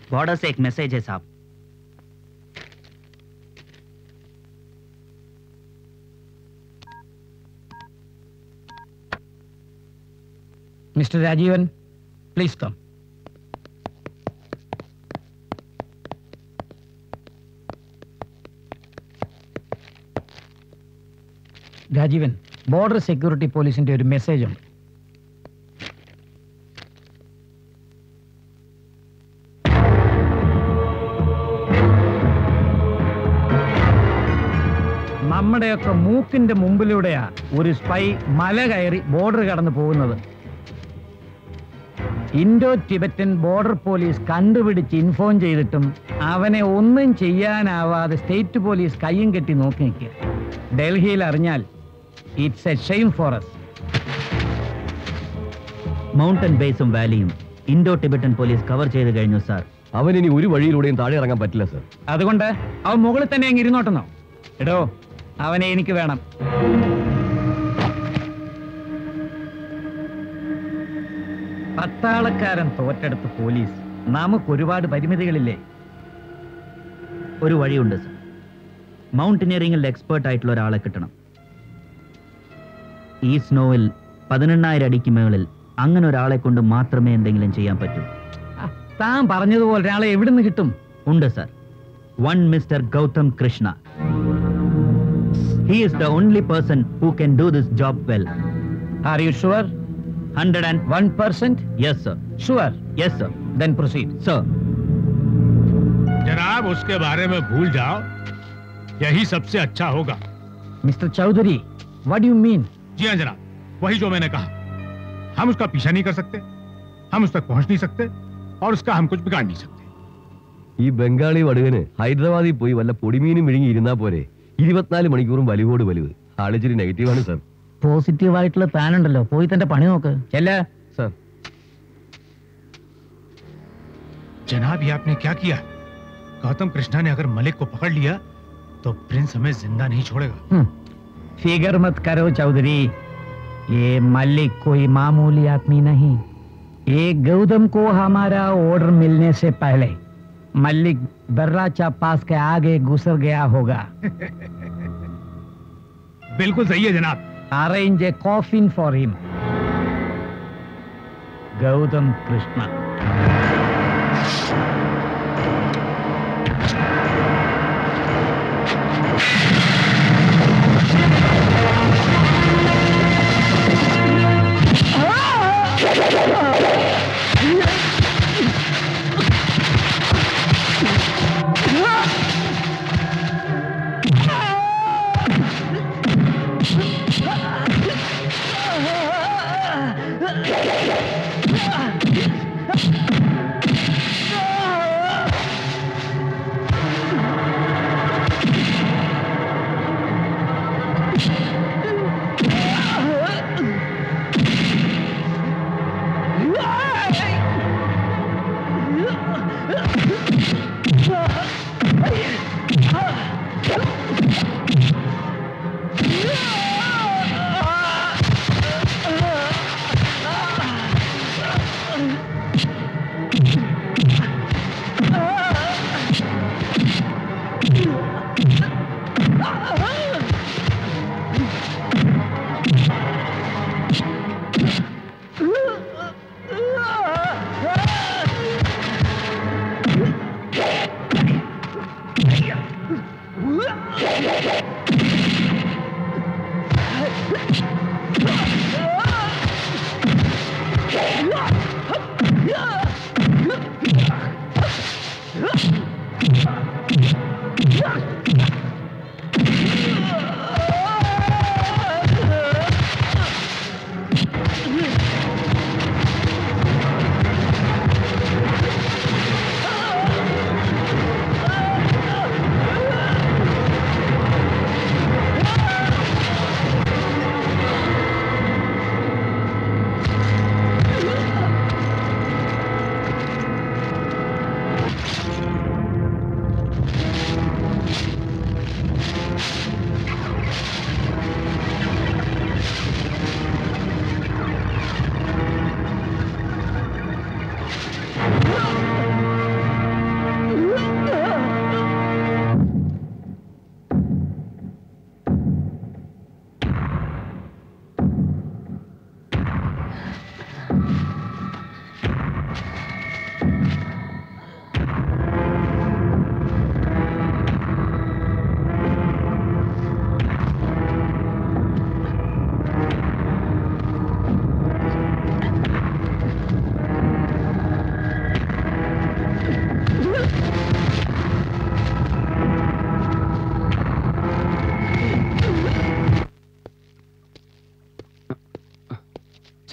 Border से एक message है साहब mister Rajeevan please come Rajeevan border security പോലീസിന്റെ ഒരു മെസ്സേജ് ഉണ്ട് നമ്മുടെയൊക്കെ മൂക്കിന്റെ മുമ്പിലൂടെയാ ഒരു സ്പൈ മല കയറി ബോർഡർ കടന്നു പോകുന്നത് ഇൻഡോ ടിബറ്റൻ ബോർഡർ പോലീസ് കണ്ടുപിടിച്ച് ഇൻഫോം ചെയ്തിട്ടും അവനെ ഒന്നും ചെയ്യാനാവാതെ സ്റ്റേറ്റ് പോലീസ് കയ്യും കെട്ടി നോക്കി നിൽക്കുക ഡൽഹിയിൽ അറിഞ്ഞാൽ it's a shame for us mountain ബേസും വാലിയും ഇൻഡോ ടിബറ്റൻ പോലീസ് കവർ ചെയ്ത് കഴിഞ്ഞു സാർ അവൻ ഇനി ഒരു വഴിയിലൂടെയും താഴെ ഇറങ്ങാൻ പറ്റില്ല സർ അതുകൊണ്ട് അവൻ മുകളിൽ തന്നെ അങ്ങ് ഇരുന്നോട്ടെന്നോ എടോ അവനെ എനിക്ക് വേണം പട്ടാളക്കാരൻ തോറ്റെടുത്ത് പോലീസ് നമുക്ക് ഒരുപാട് പരിമിതികളില്ലേ ഒരു വഴിയുണ്ട് സാർ മൗണ്ടനിയറിംഗിൽ എക്സ്പേർട്ട് ആയിട്ടുള്ള ഒരാളെ കിട്ടണം ഈ സ്നോവിൽ പതിനെണ്ണായിരം അടിക്ക് മുകളിൽ അങ്ങനെ ഒരാളെ കൊണ്ട് മാത്രമേ എന്തെങ്കിലും ചെയ്യാൻ പറ്റൂ ആ, താൻ പറഞ്ഞതുപോലെ ഒരാളെ എവിടുന്ന് കിട്ടും ഉണ്ട് sir one mister Gautam Krishna he is the only person who can do this job well are you sure hundred and one percent yes sir sure yes sir then proceed sir जनाब उसके बारे में भूल जाओ यही सबसे अच्छा होगा mister Chaudhary what you mean जी हाँ जनाब वही जो मैंने कहा हम उसका पीछा नहीं कर सकते हम उस तक पहुंच नहीं सकते और उसका हम कुछ बिगाड़ नहीं सकते ഈ ബംഗാളി വടുകന് ഹൈദരാബാദിൽ പോയി വല്ല പൊടിമീനും വിഴുങ്ങി ഇരുന്നാ പോരെ ഇരുപത്തിനാല് മണിക്കൂറും വലിവോട് വലിവ് ആളിച്ചിരി നെഗറ്റീവാണ് സർ പോസിറ്റീവ് ആയിട്ടുള്ള പ്ലാൻ ഉണ്ടല്ലോ പോയി തന്റെ പണി നോക്ക് ചെല്ല സർ जनाब ये आपने क्या किया गौतम कृष्णा ने अगर मलिक को पकड़ लिया तो प्रिंस हमें जिंदा नहीं छोड़ेगा फिगर मत करो चौधरी ये मलिक कोई मामूली आदमी नहीं ये गौतम को हमारा ऑर्डर मिलने से पहले मलिक बर्राचा पास के आगे गुजर गया होगा बिल्कुल सही है जनाब arrange a coffin for him Gautam Krishna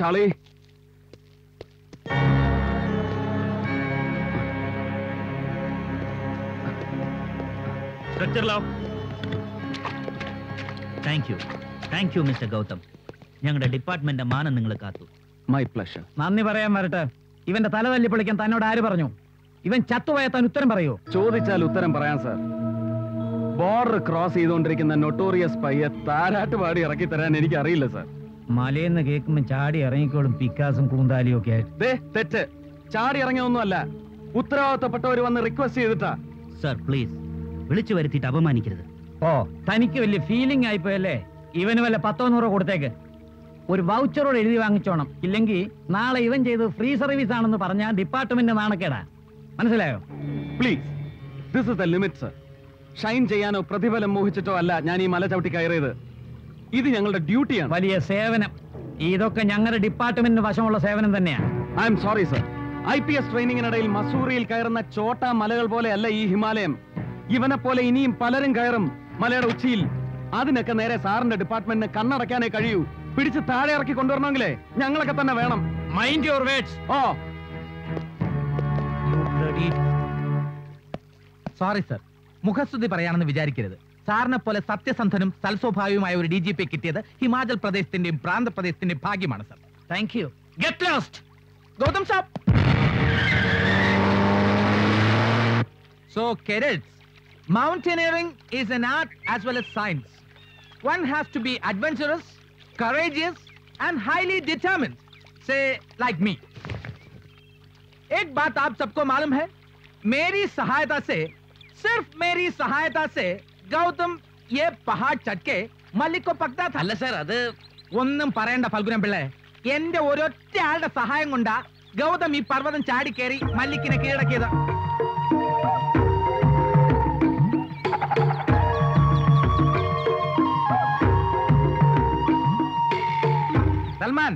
साले സ്ട്രക്ചർ ലോ thank you thank you mister Gautam ഞങ്ങളുടെ ഡിപ്പാർട്ട്മെന്റ് മാനം നിങ്ങൾ കാത്തു माय प्लेजर നന്ദി പറയാൻ വരട്ടെ ഇവന്റെ തല തല്ലി പൊളിക്കാൻ തന്നോട് ആര് പറഞ്ഞു ഇവൻ ചത്തുപോയ താൻ ഉത്തരം പറയൂ ചോദിച്ചാൽ ഉത്തരം പറയാം സാർ ബോർഡർ ക്രോസ് ചെയ്തുകൊണ്ടിരിക്കുന്ന നൊട്ടോറിയസ് പയ്യെ താരാട്ട് പാടി ഇറക്കി തരാൻ എനിക്ക് അറിയില്ല സാർ മലയെന്ന് കേൾക്കുമ്പോൾ ചാടി ഇറങ്ങിക്കോളും പിക്കാസും കൂന്താലിയും ഒക്കെ ആയിട്ട് ദേ തെറ്റ് ചാടി ഇറങ്ങിയൊന്നുമല്ല ഉത്തരവാദിത്തപ്പെട്ടവർ വന്ന് റിക്വസ്റ്റ് ചെയ്തിട്ടാ സർ പ്ലീസ് വിളിച്ചു വരുത്തിയിട്ട് അപമാനിക്കരുത് ഓ തനിക്ക് വലിയ ഫീലിംഗ് ആയിപ്പോയല്ലേ ഇവന് വല്ല പത്തോ നൂറോ കൊടുത്തേക്ക് ഒരു വൗച്ചറോട് എഴുതി വാങ്ങിച്ചോണം ഇല്ലെങ്കിൽ നാളെ ഇവൻ ചെയ്ത് ഫ്രീ സർവീസ് ആണെന്ന് പറഞ്ഞാൽ ഡിപ്പാർട്ട്മെന്റ് നാണക്കേടാ മനസ്സിലായോ please this is the limit sir shine ചെയ്യാനോ പ്രതിഫലം മോഹിച്ചിട്ടോ അല്ല ഞാൻ ഈ മല ചവിട്ടി കയറിയത് ഇത് ഞങ്ങളുടെ ഡ്യൂട്ടിയാണ് വലിയ സേവനം ഇതൊക്കെ ഞങ്ങളുടെ ഡിപ്പാർട്ട്മെന്റിന് വശമുള്ള സേവനം തന്നെയാണ് I'm sorry sir I P S ട്രെയിനിങ്ങിനിടയിൽ മസൂറിയിൽ കയറുന്ന ചോട്ട മലകൾ പോലെയല്ല ഈ ഹിമാലയം ഇവനെ പോലെ ഇനിയും പലരും കയറും മലയുടെ ഉച്ചിയിൽ അതിനൊക്കെ നേരെ സാറിന്റെ ഡിപ്പാർട്ട്മെന്റിന് കണ്ണടയ്ക്കാനേ കഴിയൂ പിടിച്ച് താഴെ ഇറക്കി കൊണ്ടുവരണമെങ്കിലേ ഞങ്ങളൊക്കെ തന്നെ വേണം mind your words oh sorry sir മുഖസ്തുതി പറയാണെന്ന് വിചാരിക്കരുത് സാറിനെ പോലെ സത്യസന്ധനും സൽസ്വഭാവിയുമായ ഒരു ഡി ജി പി കിട്ടിയത് ഹിമാചൽ പ്രദേശത്തിന്റെയും പ്രാന്തപ്രദേശത്തിന്റെയും ഭാഗ്യമാണ് sir thank you get lost Gautam സാബ് so cadets mountaineering is an art as well as science one has to be adventurous courageous and highly determined say like me एक बात आप सबको मालूम है मेरी सहायता से सिर्फ मेरी सहायता से ഗൗതം ये पहाड़ चढ़ के मलिक को पकड़ा था അല്ല സർ അത് ഒന്നും പറയണ്ട ഫൽഗുനം പിള്ളേ എന്റെ ഒരൊറ്റ ആളുടെ സഹായം കൊണ്ടാ ഗൗതം ഈ പർവ്വതം ചാടിക്കേറി മല്ലിക്കിനെ കീഴടക്കിയത് സൽമാൻ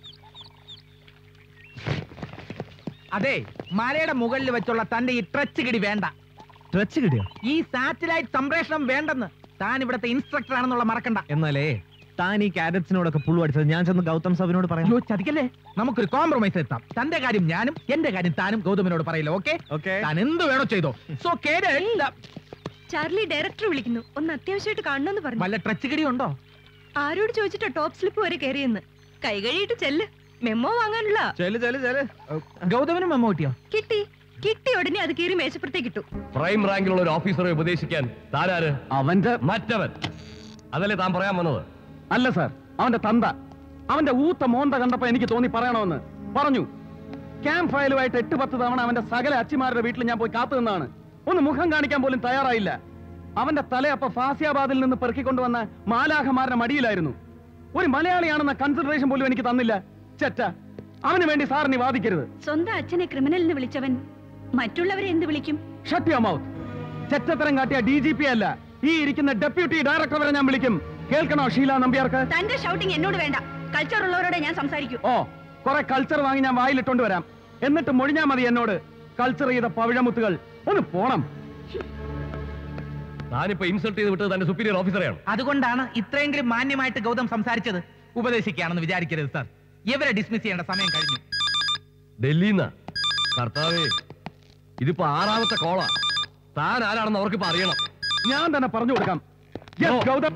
അതെ മലയുടെ മുകളിൽ വെച്ചുള്ള തന്റെ ഈ ട്രച്ച് കിടി വേണ്ട ട്രച്ച് കിട്ടിയോ ഈ സാറ്റലൈറ്റ് സംപ്രേഷണം വേണ്ടെന്ന് താൻ ഇവിടുത്തെ ഇൻസ്ട്രക്ടർ ആണെന്നുള്ള മറക്കണ്ട എന്നാലേ താൻ ഈ കാഡറ്റ്സിനോടൊക്കെ പുള്ളു അടിച്ചത് ഞാൻ ചെന്ന് ഗൗതം സബിനോട് പറയാം അയ്യോ ചതിക്കല്ലേ നമുക്കൊരു കോംപ്രമൈസ് എത്താം തന്റെ കാര്യം ഞാനും എന്റെ കാര്യം താനും ഗൗതമിനോട് പറയില്ല ഓക്കെ ഓക്കെ താൻ എന്ത് വേണോ ചെയ്തോ സോ കേരള ചാർലി ഡയറക്ടർ വിളിക്കുന്നു ഒന്ന് അത്യാവശ്യമായിട്ട് കാണണമെന്ന് പറഞ്ഞു വല്ല ട്രച്ച് കിടി ഉണ്ടോ ആരോട് ചോദിച്ചിട്ടോ ടോപ്പ് സ്ലിപ്പ് വരെ കയറിയെന്ന് കൈ കഴിയിട്ട് ചെല്ല് മെമ്മോ വാങ്ങാനുള്ള ചെല് ചെല് ചെല് ഗൗതമിനും മെമ്മോ കിട്ടിയോ കിട്ടി കിട്ടി ഉടനെ അത് കീറി മേശപ്പുറത്തേക്ക് ഇട്ടു പ്രൈം റാങ്കിലുള്ള ഒരു ഓഫീസറെ ഉപദേശിക്കാൻ താരാര് അവന്റെ മറ്റവൻ അതല്ലേ താൻ പറയാൻ വന്നത് അല്ല സാർ അവന്റെ തന്ത അവന്റെ ഊത്ത മോന്ത കണ്ടപ്പോ എനിക്ക് തോന്നി പറയണമെന്ന് പറഞ്ഞു ക്യാമ്പ് ഫയലുമായിട്ട് എട്ട് പത്ത് തവണ അവന്റെ സകല അച്ചിമാരുടെ വീട്ടിൽ ഞാൻ പോയി കാത്തു നിന്നാണ് ഒന്ന് മുഖം കാണിക്കാൻ പോലും തയ്യാറായില്ല അവന്റെ തല അപ്പൊ ഫാസിയാബാദിൽ നിന്ന് പെറുക്കിക്കൊണ്ടുവന്ന മാലാഖമാരുടെ മടിയിലായിരുന്നു ഒരു മലയാളിയാണെന്ന കൺസിഡറേഷൻ പോലും എനിക്ക് തന്നില്ല ചെറ്റ അവന് വേണ്ടി സാറിനി വാദിക്കരുത് സ്വന്തം അച്ഛനെ ക്രിമിനൽ എന്ന് വിളിച്ചവൻ മറ്റുള്ളവരെ എന്ത് വിളിക്കും ഷട്ട് യുവർ മൗത്ത് ചെറ്റത്തരം കാട്ടിയ ഡി ജി പി അല്ല ഈ ഇരിക്കുന്ന ഡെപ്യൂട്ടി ഡയറക്ടർ വരെ ഞാൻ വിളിക്കും കേൾക്കണോ ഷീല നമ്പ്യാർക്ക് തന്റെ ഷൗട്ടിംഗ് എന്നോട് വേണ്ട കൾച്ചർ ഉള്ളവരോടെ ഞാൻ സംസാരിക്കൂ ഓ കുറെ കൾച്ചർ വാങ്ങി ഞാൻ വായിലിട്ടോണ്ട് വരാം എന്നിട്ട് മൊഴിഞ്ഞാ മതി എന്നോട് കൾച്ചർ ചെയ്ത പവിഴമുത്തുകൾ ഒന്ന് പോണം താനിപ്പോ ഇൻസൾട്ട് ചെയ്ത് വിട്ടത് തന്റെ സുപ്പീരിയർ ഓഫീസറെയാണ് അതുകൊണ്ടാണ് ഇത്രയെങ്കിലും മാന്യമായിട്ട് ഗൗതം സംസാരിച്ചത് ഉപദേശിക്കുകയാണെന്ന് വിചാരിക്കരുത് സാർ ഇവരെ ഡിസ്മിസ് ചെയ്യേണ്ട സമയം കഴിഞ്ഞു ഡൽഹിന്ന കർത്താവേ ഇതിപ്പോ ആറാമത്തെ കോളാ താൻ ആരാണെന്ന് അവർക്കിപ്പോ അറിയണം ഞാൻ തന്നെ പറഞ്ഞു കൊടുക്കാം Yes, No. ഗൗതം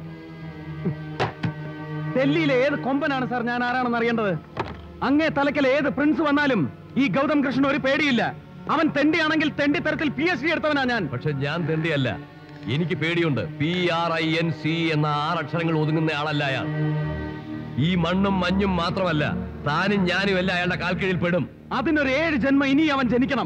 ഡൽഹിയിലെ ഏത് കൊമ്പനാണ് സാർ ഞാൻ ആരാണെന്ന് അറിയേണ്ടത് അങ്ങേ തലക്കൽ ഏത് പ്രിൻസ് വന്നാലും ഈ ഗൗതം കൃഷ്ണൻ ഒരു പേടിയില്ല അവൻ തെണ്ടിയാണെങ്കിൽ തെണ്ടി തരത്തിൽ പി എച്ച് ഡി എടുത്തവനാ ഞാൻ പക്ഷെ ഞാൻ തെണ്ടിയല്ല എനിക്ക് പേടിയുണ്ട് P R I N C എന്ന ആറ് അക്ഷരങ്ങൾ ഒതുങ്ങുന്ന ആളല്ല അയാൾ ഈ മണ്ണും മഞ്ഞും മാത്രമല്ല താനും ഞാനും എല്ലാം അയാളുടെ കാൽക്കീഴിൽ പെടും അതിനൊരു ഏഴ് ജന്മം ഇനി അവൻ ജനിക്കണം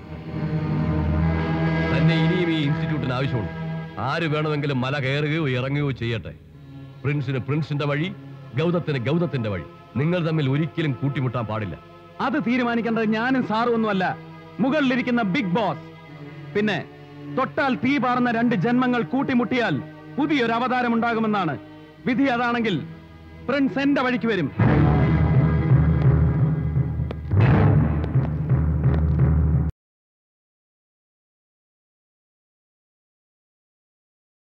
തന്നെ ഇനിയും ഈ ഇൻസ്റ്റിറ്റ്യൂട്ടിന് ആവശ്യമുണ്ട് ആര് വേണമെങ്കിലും മല കയറുകയോ ഇറങ്ങുകയോ ചെയ്യട്ടെ പ്രിൻസിന് പ്രിൻസിന്റെ വഴി ഗൗതത്തിന് ഗൗതത്തിന്റെ വഴി നിങ്ങൾ തമ്മിൽ ഒരിക്കലും കൂട്ടിമുട്ടാൻ പാടില്ല അത് തീരുമാനിക്കേണ്ടത് ഞാനും സാറും ഒന്നുമല്ല മുകളിലിരിക്കുന്ന ബിഗ് ബോസ് പിന്നെ തൊട്ടാൽ തീ പാർന്ന രണ്ട് ജന്മങ്ങൾ കൂട്ടിമുട്ടിയാൽ പുതിയൊരു അവതാരം ഉണ്ടാകുമെന്നാണ് വിധി അതാണെങ്കിൽ പ്രിൻസ് എന്റെ വഴിക്ക് വരും